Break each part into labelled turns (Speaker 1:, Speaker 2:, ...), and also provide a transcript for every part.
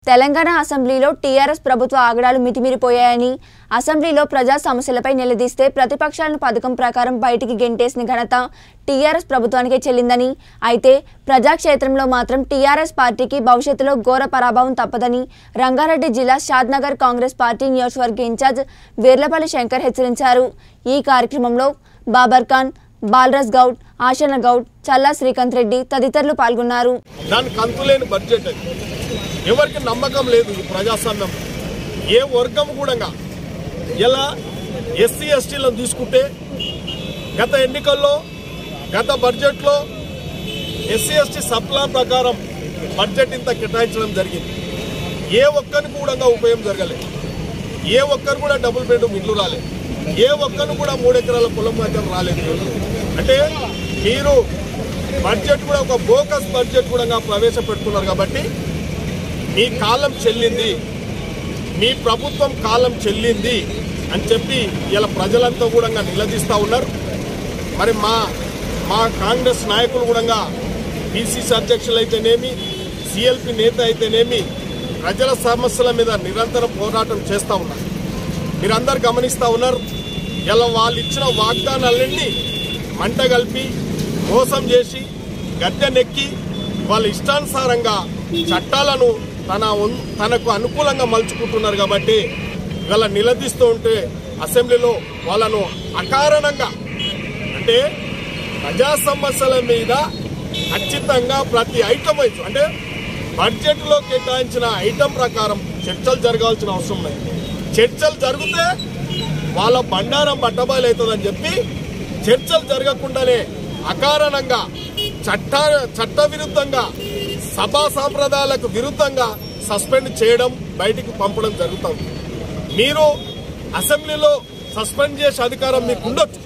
Speaker 1: తెలంగాణ అసెంబ్లీలో టీఆర్ఎస్ ప్రభుత్వ ఆగడాలు మితిమీరిపోయాయని అసెంబ్లీలో ప్రజా సమస్యలపై నిలదీస్తే ప్రతిపక్షాలను పథకం ప్రకారం బయటికి గెంటేసిన ఘనత టీఆర్ఎస్ ప్రభుత్వానికే చెల్లిందని అయితే ప్రజాక్షేత్రంలో మాత్రం టీఆర్ఎస్ పార్టీకి భవిష్యత్తులో ఘోర పరాభవం తప్పదని రంగారెడ్డి జిల్లా షాద్నగర్ కాంగ్రెస్ పార్టీ నియోజకవర్గ ఇన్ఛార్జ్ వీర్లపల్లి శంకర్ హెచ్చరించారు ఈ కార్యక్రమంలో బాబర్ ఖాన్ బాలరాజ్ గౌడ్ ఆశన గౌడ్ చల్లా శ్రీకాంత్ రెడ్డి తదితరులు పాల్గొన్నారు
Speaker 2: దానికి అంతులేని బడ్జెట్ అది ఎవరికి నమ్మకం లేదు ఈ ప్రజాస్వామ్యం ఏ వర్గం కూడా ఇలా ఎస్సీ ఎస్టీలను తీసుకుంటే గత ఎన్నికల్లో గత బడ్జెట్లో ఎస్సీ ఎస్టీ సప్లా ప్రకారం బడ్జెట్ ఇంత కేటాయించడం జరిగింది ఏ ఒక్కరికి కూడా ఉపయోగం జరగలేదు ఏ ఒక్కరు కూడా డబుల్ బెడ్రూమ్ ఇల్లు రాలేదు ఏ ఒక్కరు కూడా మూడు ఎకరాల పొలం మాత్రం రాలేదు అంటే మీరు బడ్జెట్ కూడా ఒక బోకస్ బడ్జెట్ కూడా ప్రవేశపెడుతున్నారు కాబట్టి మీ కాలం చెల్లింది మీ ప్రభుత్వం కాలం చెల్లింది అని చెప్పి ఇలా ప్రజలంతా కూడా నిలదీస్తూ ఉన్నారు మరి మా మా కాంగ్రెస్ నాయకులు కూడా పిసిసి అధ్యక్షులు అయితేనేమి సిఎల్పి నేత అయితేనేమి ప్రజల సమస్యల మీద నిరంతరం పోరాటం చేస్తూ ఉన్నారు మీరందరు గమనిస్తూ ఉన్నారు ఇలా వాళ్ళు ఇచ్చిన వాగ్దానాలన్నీ మంట కలిపి మోసం చేసి గద్దెనెక్కి వాళ్ళ ఇష్టానుసారంగా చట్టాలను తన ఉన్- తనకు అనుకూలంగా మలుచుకుంటున్నారు కాబట్టి ఇవాళ నిలదీస్తూ ఉంటే అసెంబ్లీలో వాళ్ళను అకారణంగా అంటే ప్రజా సమస్యల మీద ఖచ్చితంగా ప్రతి ఐటమ్ వైజ్ అంటే బడ్జెట్లో కేటాయించిన ఐటమ్ ప్రకారం చర్చలు జరగాల్సిన అవసరం లేదు చర్చలు జరిగితే వాళ్ళ బండారం బట్టబయలు అవుతుందని చెప్పి చర్చలు జరగకుండానే అకారణంగా చట్ట చట్ట విరుద్ధంగా సభా సాంప్రదాయాలకు విరుద్ధంగా సస్పెండ్ చేయడం బయటికి పంపడం జరుగుతుంది మీరు అసెంబ్లీలో సస్పెండ్ చేసే అధికారం మీకు ఉండొచ్చు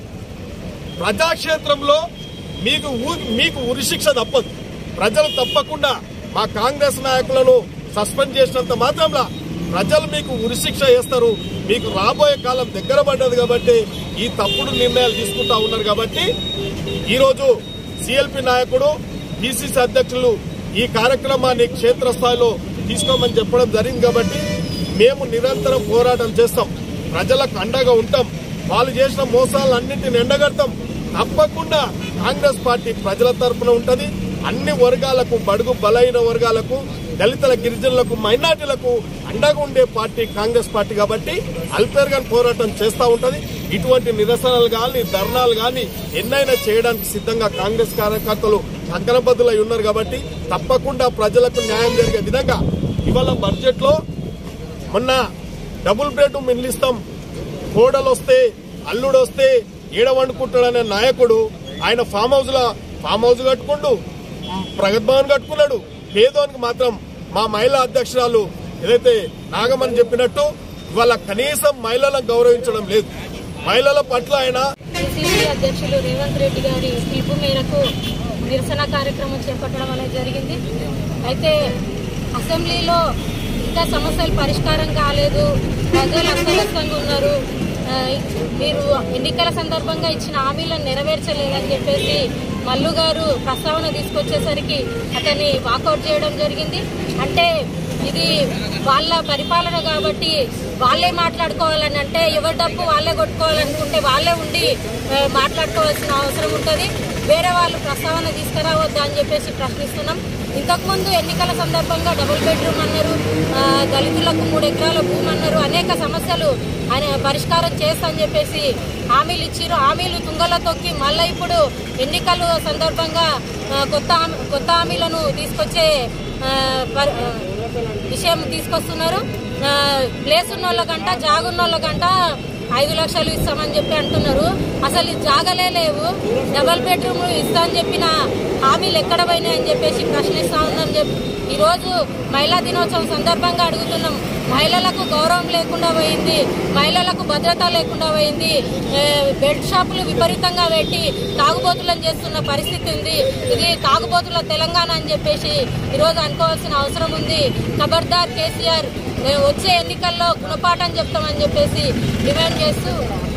Speaker 2: ప్రజాక్షేత్రంలో మీకు ఊ- మీకు ఉరిశిక్ష తప్పదు ప్రజలు తప్పకుండా మా కాంగ్రెస్ నాయకులను సస్పెండ్ చేసినంత మాత్రంలో ప్రజలు మీకు ఉరిశిక్ష వేస్తారు మీకు రాబోయే కాలం దగ్గర పడ్డది కాబట్టి ఈ తప్పుడు నిర్ణయాలు తీసుకుంటా ఉన్నారు కాబట్టి ఈరోజు సిఎల్పి నాయకుడు పిసిసి అధ్యక్షులు ఈ కార్యక్రమాన్ని క్షేత్రస్థాయిలో తీసుకోమని చెప్పడం జరిగింది కాబట్టి మేము నిరంతరం పోరాటం చేస్తాం ప్రజలకు అండగా ఉంటాం వాళ్ళు చేసిన మోసాలన్నింటిని ఎండగడతాం తప్పకుండా కాంగ్రెస్ పార్టీ ప్రజల తరపున ఉంటది అన్ని వర్గాలకు బడుగు బలైన వర్గాలకు దళితుల గిరిజనులకు మైనార్టీలకు అండగా ఉండే పార్టీ కాంగ్రెస్ పార్టీ కాబట్టి అల్పేర్గా పోరాటం చేస్తూ ఉంటది ఇటువంటి నిరసనలు కానీ ధర్నాలు కానీ ఎన్నైనా చేయడానికి సిద్ధంగా కాంగ్రెస్ కార్యకర్తలు అగ్రబద్దులై ఉన్నారు కాబట్టి తప్పకుండా ప్రజలకు న్యాయం జరిగే విధంగా ఇవాళ బడ్జెట్ లో మొన్న డబుల్ బెడ్రూమ్ ఇల్లు ఇస్తాం కోడలు వస్తే అల్లుడు వస్తే ఈడ వండుకుంటాడనే నాయకుడు ఆయన ఫామ్ హౌస్ లో ఫామ్ హౌస్ కట్టుకుండు మ్, ప్రగతి భవన్ కట్టుకున్నాడు పేదోనికి మాత్రం మా మహిళా అధ్యక్షురాలు ఏదైతే నాగమని చెప్పినట్టు ఇవాళ కనీసం మహిళలను గౌరవించడం లేదు మహిళల పట్ల ఆయన
Speaker 3: పిసిసి అధ్యక్షులు రేవంత్ రెడ్డి గారి పిలుపు మేరకు నిరసన కార్యక్రమం చేపట్టడం అనేది జరిగింది అయితే అసెంబ్లీలో ఇంకా సమస్యలు పరిష్కారం కాలేదు ప్రజలు అస్తవ్యస్తంగా ఉన్నారు ఆ, మీరు ఎన్నికల సందర్భంగా ఇచ్చిన హామీలను నెరవేర్చలేదని చెప్పేసి మల్లు గారు ప్రస్తావన తీసుకొచ్చేసరికి అతన్ని వాకౌట్ చేయడం జరిగింది అంటే ఇది వాళ్ళ పరిపాలన కాబట్టి వాళ్ళే మాట్లాడుకోవాలని అంటే ఎవరి డబ్బు వాళ్ళే కొట్టుకోవాలనుకుంటే వాళ్ళే ఉండి ఆ, మాట్లాడుకోవాల్సిన అవసరం ఉంటుంది వేరే వాళ్ళు ప్రస్తావన తీసుకురావద్దా అని చెప్పేసి ప్రశ్నిస్తున్నాం ఇంతకుముందు ఎన్నికల సందర్భంగా డబుల్ బెడ్రూమ్ అన్నారు ఆ, దళితులకు మూడు ఎకరాల భూమి అన్నారు అనేక సమస్యలు ఆయన పరిష్కారం చేస్తా అని చెప్పేసి హామీలు ఇచ్చిరు హామీలు తుంగలో తొక్కి మళ్ళీ ఇప్పుడు ఎన్నికల సందర్భంగా ఆ, కొత్త హామీ- కొత్త హామీలను తీసుకొచ్చే ఆ, పరి- ఆ, విషయం తీసుకొస్తున్నారు ఆ, ప్లేస్ ఉన్న వాళ్ళకంట జాగున్న వాళ్ళకంట ఐదు లక్షలు ఇస్తామని చెప్పి అంటున్నారు అసలు ఈ జాగలే లేవు డబల్ బెడ్రూమ్ ఇస్తా అని చెప్పిన హామీలు ఎక్కడ పోయినాయని చెప్పేసి ప్రశ్నిస్తా ఉన్నాం చెప్పి ఈ రోజు మహిళా దినోత్సవం సందర్భంగా అడుగుతున్నాం మహిళలకు గౌరవం లేకుండా పోయింది మహిళలకు భద్రత లేకుండా పోయింది ఏ, బెడ్ షాపులు విపరీతంగా పెట్టి తాగుబోతులను చేస్తున్న పరిస్థితి ఉంది ఇది తాగుబోతుల తెలంగాణ అని చెప్పేసి ఈరోజు అనుకోవాల్సిన అవసరం ఉంది ఖబర్దార్ కేసీఆర్ ఏ, వచ్చే ఎన్నికల్లో గుణపాఠం చెప్తామని చెప్పేసి డిమాండ్ చేస్తూ